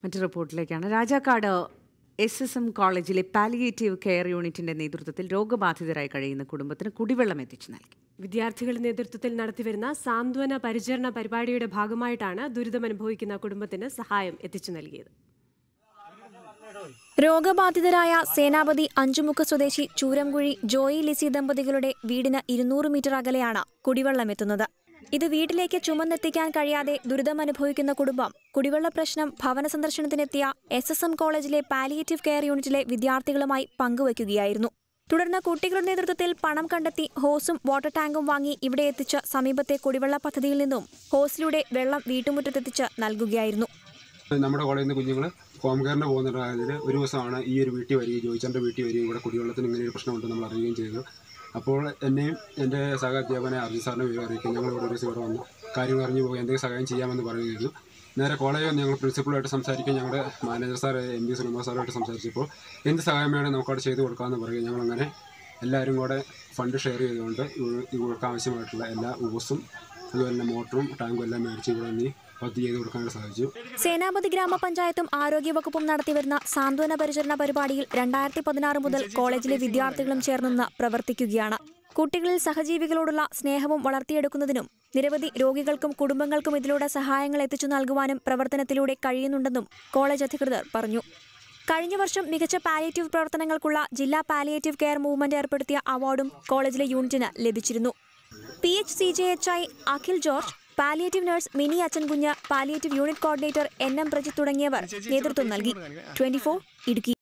മറ്റു റിപ്പോർട്ടിലേക്കാണ് Rajakkad S S M കോളേജിലെ പാലിയേറ്റീവ് കെയർ യൂണിറ്റിന്റെ നേതൃത്വത്തിൽ രോഗബാധിതരായി കഴിയുന്ന കുടുംബത്തിന് കുടിവെള്ളം എത്തിച്ചു നൽകി വിദ്യാർത്ഥികളുടെ നേതൃത്വത്തിൽ നടത്തിവരുന്ന സാന്ത്വന പരിചരണ പരിപാടിയുടെ ഭാഗമായിട്ടാണ് ദുരിതമനുഭവിക്കുന്ന കുടുംബത്തിന് സഹായം എത്തിച്ചു നൽകിയത് രോഗബാധിതരായ സേനാപതി അഞ്ചുമുക്ക് സ്വദേശി ചൂരംകുഴി ജോയി ലിസി ദമ്പതികളുടെ വീടിന് ഇരുന്നൂറ് മീറ്റർ അകലെയാണ് കുടിവെള്ളം എത്തുന്നത് ഇത് വീട്ടിലേക്ക് ചുമന്നെത്തിക്കാൻ കഴിയാതെ ദുരിതമനുഭവിക്കുന്ന കുടുംബം കുടിവെള്ള പ്രശ്നം ഭവന സന്ദർശനത്തിനെത്തിയ എസ് എസ് എം കോളേജിലെ പാലിയേറ്റീവ് കെയർ യൂണിറ്റിലെ വിദ്യാർത്ഥികളുമായി പങ്കുവയ്ക്കുകയായിരുന്നു തുടർന്ന് കുട്ടികളുടെ നേതൃത്വത്തിൽ പണം കണ്ടെത്തി ഹോസും വാട്ടർ ടാങ്കും വാങ്ങി ഇവിടെ എത്തിച്ച് സമീപത്തെ കുടിവെള്ള പദ്ധതിയിൽ നിന്നും ഹോസിലൂടെ വെള്ളം വീട്ടുമുറ്റത്തെത്തിച്ച് നൽകുകയായിരുന്നു നമ്മുടെ കോളേജിൽ നിന്ന് കുഞ്ഞുങ്ങൾ ഹോം കെയറിന് പോകുന്നതിൽ ഒരു ദിവസമാണ് ഈ ഒരു വീട്ടിൽ വരികയും ജോയിച്ചൻ്റെ വീട്ടിൽ വരികയും ഇവിടെ കുടിവെള്ളത്തിന് ഇങ്ങനെ ഒരു പ്രശ്നമുണ്ട് നമ്മൾ അറിയുകയും ചെയ്തു അപ്പോൾ എന്നെയും എൻ്റെ സഹ അധ്യാപകനെ അർജുൻ സാറിനെ വിവരം അറിയിക്കും ഞങ്ങൾ ഇവിടെ ഒരു ദിവസം ഇവിടെ വന്ന് കാര്യങ്ങൾ അറിഞ്ഞു പോകുക എന്തെങ്കിലും സഹായം ചെയ്യാമെന്ന് പറയുകയായിരുന്നു നേരെ കോളേജിൽ വന്ന് ഞങ്ങൾ പ്രിൻസിപ്പളുമായിട്ട് സംസാരിക്കും ഞങ്ങളുടെ manager sir M P Sukumar സാറുമായിട്ട് സംസാരിച്ചപ്പോൾ എന്ത് സഹായം വേണമെങ്കിൽ നമുക്കവിടെ ചെയ്ത് കൊടുക്കാമെന്ന് പറയും ഞങ്ങളങ്ങനെ എല്ലാവരും കൂടെ ഫണ്ട് ഷെയർ ചെയ്തുകൊണ്ട് ഇവർക്ക് ആവശ്യമായിട്ടുള്ള എല്ലാ ഊസും അതുപോലെ തന്നെ മോട്ടറും ടാങ്കും എല്ലാം മേടിച്ച് ഇവിടെ നീ പദ്ധതി ചെയ്ത് കൊടുക്കാനായിട്ട് സാധിച്ചു സേനാപതി ഗ്രാമപഞ്ചായത്തും ആരോഗ്യവകുപ്പും നടത്തിവരുന്ന സാന്ത്വന പരിചരണ പരിപാടിയിൽ രണ്ടായിരത്തി പതിനാറ് മുതൽ കോളേജിലെ വിദ്യാർത്ഥികളും ചേർന്ന് പ്രവർത്തിക്കുകയാണ് കുട്ടികളിൽ സഹജീവികളോടുള്ള സ്നേഹവും വളർത്തിയെടുക്കുന്നതിനും നിരവധി രോഗികൾക്കും കുടുംബങ്ങൾക്കും ഇതിലൂടെ സഹായങ്ങൾ എത്തിച്ചു നൽകുവാനും പ്രവർത്തനത്തിലൂടെ കഴിയുന്നുണ്ടെന്നും കോളേജ് അധികൃതർ പറഞ്ഞു കഴിഞ്ഞ വർഷം മികച്ച പാലിയേറ്റീവ് പ്രവർത്തനങ്ങൾക്കുള്ള ജില്ലാ പാലിയേറ്റീവ് കെയർ മൂവ്മെന്റ് ഏർപ്പെടുത്തിയ അവാർഡും കോളേജിലെ യൂണിറ്റിന് ലഭിച്ചിരുന്നു P H C J H I Akhil George palliative nurse Mini Achankunju palliative unit coordinator N M Prajith തുടങ്ങിയവർ നേതൃത്വം നൽകി ട്വന്റി ഇടുക്കി